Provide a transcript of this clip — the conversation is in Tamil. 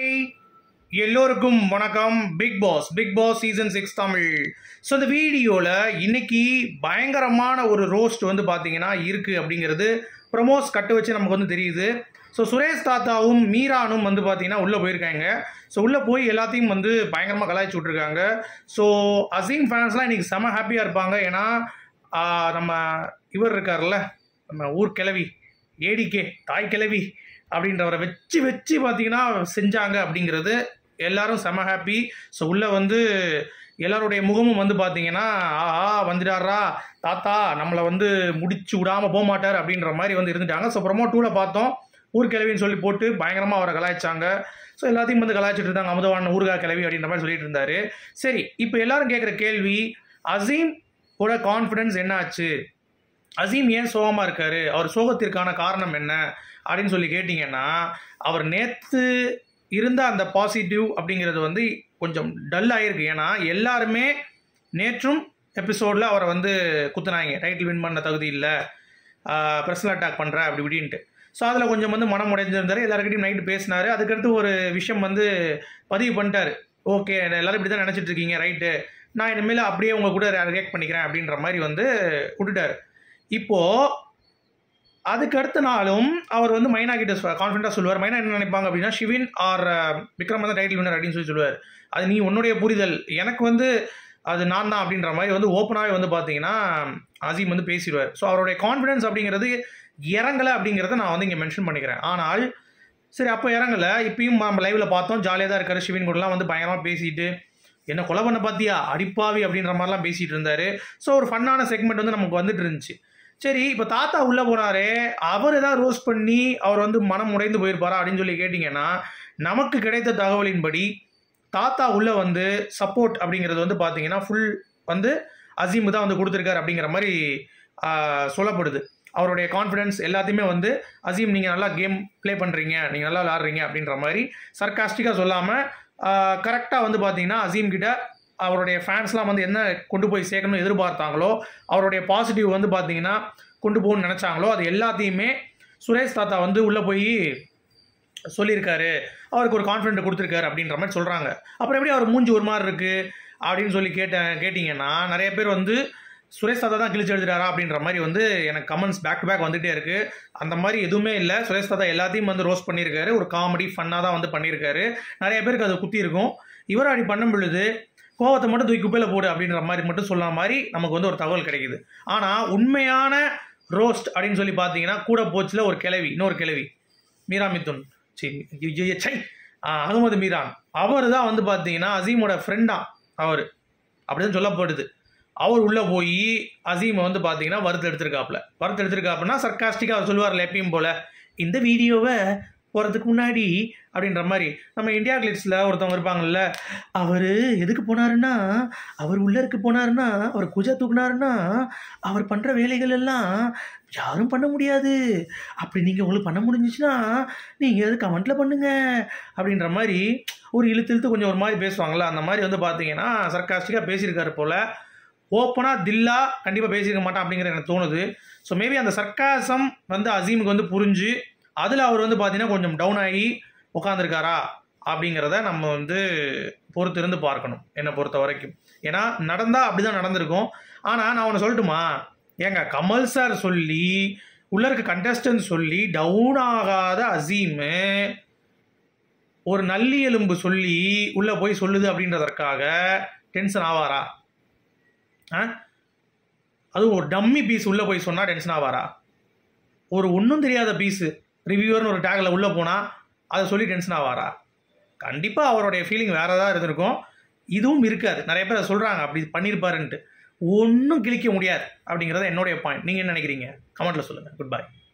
எல்லோருக்கும் வணக்கம் Bigg Boss Bigg Boss season six Tamil so இந்த வீடியோவில் இன்னைக்கு பயங்கரமான ஒரு ரோஸ்ட் வந்து பார்த்தீங்கன்னா இருக்குது அப்படிங்கிறது ப்ரமோஸ் கட்டு வச்சு நமக்கு வந்து தெரியுது ஸோ சுரேஷ் தாத்தாவும் மீரானும் வந்து பார்த்தீங்கன்னா உள்ளே போயிருக்காங்க ஸோ உள்ளே போய் எல்லாத்தையும் வந்து பயங்கரமாக கலாய்ச்சி விட்ருக்காங்க ஸோ அசீம் ஃபேன்ஸ்லாம் இன்னைக்கு செம ஹாப்பியாக இருப்பாங்க ஏன்னா ஆஹ், நம்ம இவர் இருக்கார்ல நம்ம ஊர் கிளவி ஏடிகே தாய் கிளவி அப்படின்றவரை வச்சு வச்சு பார்த்தீங்கன்னா செஞ்சாங்க அப்படிங்கிறது எல்லாரும் செம ஹாப்பி ஸோ உள்ளே வந்து எல்லாருடைய முகமும் வந்து பார்த்தீங்கன்னா ஆஹா வந்துட்டாரா தாத்தா நம்மளை வந்து முடிச்சு விடாமல் போக மாட்டார் அப்படின்ற மாதிரி வந்து இருந்துட்டாங்க ஸோ ப்ரொமோ டூவில் பார்த்தோம் ஊர் கிளவின்னு சொல்லி போட்டு பயங்கரமாக அவரை கலாய்ச்சாங்க ஸோ எல்லாத்தையும் வந்து கலாய்ச்சிட்டு இருந்தாங்க அமுதவான ஊர்கா கிளவி அப்படின்ற மாதிரி சொல்லிட்டு இருந்தாரு சரி இப்போ எல்லாரும் கேட்குற கேள்வி அசீம் கூட கான்ஃபிடன்ஸ் என்ன ஆச்சு அசீம் ஏன் சோகமாக இருக்காரு அவர் சோகத்திற்கான காரணம் என்ன அப்படின்னு சொல்லி கேட்டிங்கன்னா அவர் நேற்று இருந்த அந்த பாசிட்டிவ் அப்படிங்கிறது வந்து கொஞ்சம் டல் ஆகிருக்கு ஏன்னா எல்லாருமே நேற்றும் எபிசோடில் அவரை வந்து குத்துனாங்க டைட்டில் வின் பண்ண தகுதி இல்லை பர்சனல் அட்டாக் பண்ணுற அப்படி இப்படின்ட்டு ஸோ அதில் கொஞ்சம் வந்து மனம் உடைஞ்சிருந்தாரு எல்லாருக்கிட்டையும் நைட்டு பேசினாரு அதுக்கடுத்து ஒரு விஷயம் வந்து பதிவு பண்ணிட்டாரு ஓகே எல்லாரும் இப்படி தான் நினச்சிட்டு இருக்கீங்க ரைட்டு நான் இனிமேல் அப்படியே உங்க கூட ரியாக்ட் பண்ணிக்கிறேன் அப்படின்ற மாதிரி வந்து விட்டுட்டாரு இப்போது அதுக்கு அடுத்த நாளும் அவர் வந்து மைனா கிட்ட கான்ஃபிடண்டாக சொல்லுவார் மைனா என்ன நினைப்பாங்க அப்படின்னா ஷிவின் ஆர் விக்ரம் தான் டைட்டில் வின்னர் அப்படின்னு சொல்லி சொல்லுவார் அது நீ உன்னுடைய புரிதல் எனக்கு வந்து அது நான் தான் அப்படின்ற மாதிரி வந்து ஓப்பனாகவே வந்து பார்த்தீங்கன்னா அசீம் வந்து பேசிடுவார் ஸோ அவருடைய கான்ஃபிடன்ஸ் அப்படிங்கிறது இறங்கலை அப்படிங்கிறத நான் வந்து இங்கே மென்ஷன் பண்ணிக்கிறேன் ஆனால் சரி அப்போ இறங்கலை இப்பயும் நம்ம லைவில் பார்த்தோம் ஜாலியாக தான் இருக்காரு ஷிவின் கூடலாம் வந்து பயங்கரமாக பேசிட்டு என்ன கொலை பண்ண பார்த்தியா அடிப்பாவி அப்படின்ற மாதிரிலாம் பேசிகிட்டு இருந்தார் ஸோ ஒரு ஃபன்னான செக்மெண்ட் வந்து நமக்கு வந்துட்டு இருந்துச்சு சரி இப்போ தாத்தா உள்ளே போனாரே அவர் ஏதாவது ரோஸ்ட் பண்ணி அவர் வந்து மனம் உடைந்து போயிருப்பாரா அப்படின்னு சொல்லி கேட்டிங்கன்னா நமக்கு கிடைத்த தகவலின்படி தாத்தா உள்ளே வந்து சப்போர்ட் அப்படிங்கிறது வந்து பார்த்தீங்கன்னா ஃபுல் வந்து அசீம் தான் வந்து கொடுத்துருக்காரு அப்படிங்கிற மாதிரி ஆஹ், சொல்லப்படுது அவருடைய கான்ஃபிடன்ஸ் எல்லாத்தையுமே வந்து அசீம் நீங்கள் நல்லா கேம் ப்ளே பண்ணுறீங்க நீங்கள் நல்லா விளாட்றீங்க அப்படின்ற மாதிரி சர்க்காஸ்டிக்காக சொல்லாமல் கரெக்டாக வந்து பார்த்தீங்கன்னா அசீம் கிட்ட அவருடைய ஃபேன்ஸ்லாம் வந்து என்ன கொண்டு போய் சேர்க்கணும்னு எதிர்பார்த்தாங்களோ அவருடைய பாசிட்டிவ் வந்து பார்த்தீங்கன்னா கொண்டு போகணும்னு நினச்சாங்களோ அது எல்லாத்தையுமே சுரேஷ் தாத்தா வந்து உள்ளே போய் சொல்லியிருக்காரு அவருக்கு ஒரு கான்ஃபிடென்ட் கொடுத்துருக்காரு அப்படின்ற மாதிரி சொல்கிறாங்க அப்புறம் எப்படி அவர் மூஞ்சி ஒரு மாதிரி இருக்குது அப்படின்னு சொல்லி கேட்டேன் கேட்டிங்கன்னா நிறைய பேர் வந்து சுரேஷ் தாத்தா தான் கிழிச்சு எழுதுறாரா அப்படின்ற மாதிரி வந்து எனக்கு கமெண்ட்ஸ் பேக் டு பேக் வந்துகிட்டே இருக்குது அந்த மாதிரி எதுவுமே இல்லை சுரேஷ் தாத்தா எல்லாத்தையும் வந்து ரோஸ்ட் பண்ணியிருக்காரு ஒரு காமெடி ஃபன்னாக தான் வந்து பண்ணியிருக்காரு நிறைய பேருக்கு அது குத்தி இருக்கும் இவர் அப்படி பண்ணும் பொழுது கோவத்தை மட்டும் தூக்கி குப்பையில் போடு அப்படின்ற மாதிரி மட்டும் சொன்ன மாதிரி நமக்கு வந்து ஒரு தகவல் கிடைக்குது ஆனால் உண்மையான ரோஸ்ட் அப்படின்னு சொல்லி பார்த்தீங்கன்னா கூட போச்சுல ஒரு கிளவி இன்னொரு கிளவி மீரா மிதுன் சரி ஐயையே, சை ஆ, அகமது மீரான் அவர் தான் வந்து பார்த்தீங்கன்னா அசீமோட ஃப்ரெண்டா அவர் அப்படிதான் சொல்லப்படுது அவர் உள்ளே போய் அசீமை வந்து பார்த்தீங்கன்னா வறுத்து எடுத்திருக்காப்புல வறுத்து எடுத்திருக்காப்புனா சர்க்காஸ்டிக்காக அவர் சொல்லுவார்ல எப்பயும் போல் இந்த வீடியோவை போகிறதுக்கு முன்னாடி அப்படின்ற மாதிரி நம்ம இந்தியா கிளிப்ஸில் ஒருத்தவங்க இருப்பாங்கல்ல அவர் எதுக்கு போனாருன்னா அவர் உள்ள இருக்க போனாருன்னா அவர் குஜா தூக்குனாருன்னா அவர் பண்ணுற வேலைகள் எல்லாம் யாரும் பண்ண முடியாது அப்படி நீங்கள் உங்களுக்கு பண்ண முடிஞ்சிச்சுன்னா நீங்கள் அது கமெண்ட்டில் பண்ணுங்க அப்படின்ற மாதிரி ஒரு இழுத்து இழுத்து கொஞ்சம் ஒரு மாதிரி பேசுவாங்கள்ல அந்த மாதிரி வந்து பார்த்தீங்கன்னா சர்க்காஸ்டிக்காக பேசியிருக்காரு போல் ஓப்பனாக தில்லா கண்டிப்பாக பேசியிருக்க மாட்டான் அப்படிங்கிற எனக்கு தோணுது ஸோ மேபி அந்த சர்க்காசம் வந்து அசீமுக்கு வந்து புரிஞ்சு அதில் அவர் வந்து பார்த்தீங்கன்னா கொஞ்சம் டவுன் ஆகி உட்காந்துருக்காரா அப்படிங்கிறத நம்ம வந்து பொறுத்து இருந்து பார்க்கணும் என்னை பொறுத்த வரைக்கும் ஏன்னா நடந்தால் அப்படி தான் நடந்திருக்கும் ஆனால் நான் ஒன்று சொல்லட்டுமா ஏங்க கமல் சார் சொல்லி உள்ள இருக்க கண்டஸ்டன்ட் சொல்லி டவுன் ஆகாத அசீமு ஒரு நல்லி எலும்பு சொல்லி உள்ளே போய் சொல்லுது அப்படின்றதற்காக டென்ஷன் ஆவாரா ஆ அதுவும் ஒரு டம்மி பீஸ் உள்ளே போய் சொன்னால் டென்ஷன் ஆவாரா ஒரு ஒன்றும் தெரியாத பீஸு ரிவ்யூவர்னு ஒரு டேக்கில் உள்ளே போனால் அதை சொல்லி டென்ஷன் ஆவாரா கண்டிப்பாக அவருடைய ஃபீலிங் வேறு ஏதாவது இருந்திருக்கும் இதுவும் இருக்காது நிறைய பேர் அதை சொல்கிறாங்க அப்படி பண்ணியிருப்பாருன்ட்டு ஒன்றும் கிழிக்க முடியாது அப்படிங்கிறத என்னுடைய பாயிண்ட் நீங்கள் என்ன நினைக்கிறீங்க கமெண்ட்டில் சொல்லுங்கள் குட் பை